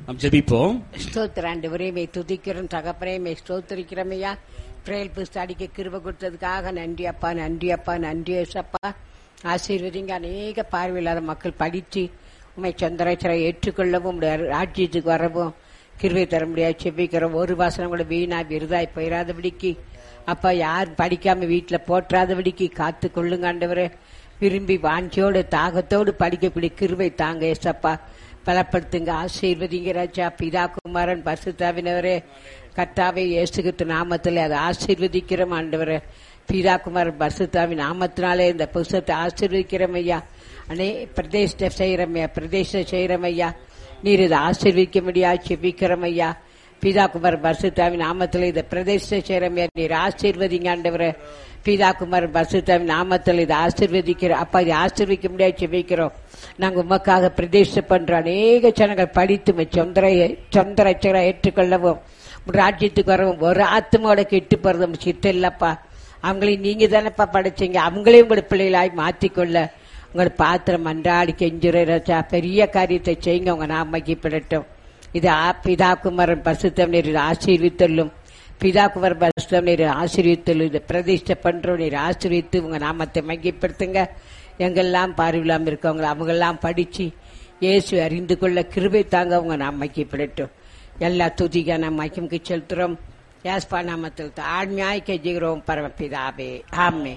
நாம் ஜெபிப்போம் ஸ்தோத்திர ஆண்டவரே மே துதிக்கிறோம் தகப்பனே மே ஸ்தோத்திரிக்கிறோமையா பிரேல் புஸ்தடிக்க கிருப கொடுத்ததுக்காக நன்றி அப்பா நன்றி அப்பா நன்றி ஏசப்பா ஆசீர்வதிங்க அநேக பார்வையில்லாத மக்கள் படித்து உண்மை சந்திரச்சரை ஏற்றுக்கொள்ளவும் உடைய ராஜ்யத்துக்கு வரவும் கிருவை தர முடியாது செபிக்கிறோம் ஒரு வாசனம் கூட வீணா விருதாய் போயிடாதபடிக்கு அப்பா யார் படிக்காம வீட்டுல போற்றாதபடிக்கு காத்து கொள்ளுங்க ஆண்டவரே விரும்பி வாஞ்சியோடு தாகத்தோடு படிக்கக்கூடிய கிருவை தாங்க ஏசப்பா பலப்படுத்துங்க ஆசீர்வதிங்க ராஜா பிதா குமாரன் பசுத்தாவினவரே கர்த்தாவை இயேசுகித்து நாமத்தில் அதை ஆசீர்வதிக்கிறோம் ஆண்டவரே பிதா குமாரன் பசுத்தாவின் நாமத்தினாலே இந்த புஸ்தத்தை ஆசீர்வதிக்கிறோம் ஐயா அனே பிரதேச செய்யறமையா பிரதேச செய்யறோம் ஐயா நீர் இதை ஆசீர்வதிக்க முடியா செபிக்கிறோம் ஐயா பிதா குமார் பசுத்தாவின் நாமத்தில் இந்த பிரதேச செய்யறமையா நீர் ஆசீர்வதிங்க ஆண்டவரே பிதா குமார் பசுத்தாவின் நாமத்தில் இதை ஆசீர்வதிக்கிறோம் அப்பா இதை ஆசீர்வதிக்க முடியாது செபிக்கிறோம் நாங்க உமக்காக பிரதேசம் பண்ற அநேக ஜனங்கள் படித்து சொந்தர சொந்த ரச்சகரை ஏற்றுக்கொள்ளவும் ராஜ்யத்துக்கு வரவும் ஒரு ஆத்மாவோட கெட்டு போறது சித்தம் இல்லப்பா அவங்களையும் நீங்க தானப்பா படைச்சீங்க அவங்களையும் உங்களோட பிள்ளைகளாய் மாற்றிக்கொள்ள உங்களோட பாத்திரம் அன்றாடி கெஞ்சுரை ராஜா பெரிய காரியத்தை செய்யுங்க உங்க நாமக்கிப்படட்டும் இது ஆ- பிதா குமாரன் பசுத்தம் நீர் ஆசீர்வித்தல்லும் பிதா குமார் பசுத்தம் நீர் ஆசீர்வித்தல்லும் இதை பிரதிஷ்டை பண்றோம் நீர் ஆசீர்வித்து உங்க நாமத்தை மகிப்படுத்துங்க எங்கெல்லாம் பார்வையில்லாம இருக்கவங்க அவங்கெல்லாம் படிச்சு இயேசு அறிந்து கொள்ள கிருபை தாங்க உங்க நாமக்கிப்படட்டும் எல்லா துதிக்கான மகிமுக்கு செலுத்துறோம் யாஸ்பா நாமத்தில் தாழ்மையாய் கெஞ்சுகிறோம் பரமபிதாவே ஆமே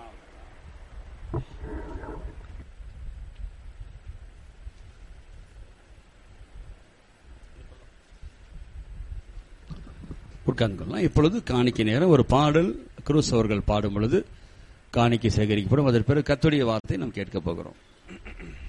உட்கார்ந்து கொள்ளலாம் இப்பொழுது காணிக்கை நேரம் ஒரு பாடல் குரூஸ் அவர்கள் பாடும் பொழுது காணிக்கை சேகரிக்கப்படும் அதற்கு பிறகு கத்துடைய வார்த்தை நாம் கேட்க போகிறோம்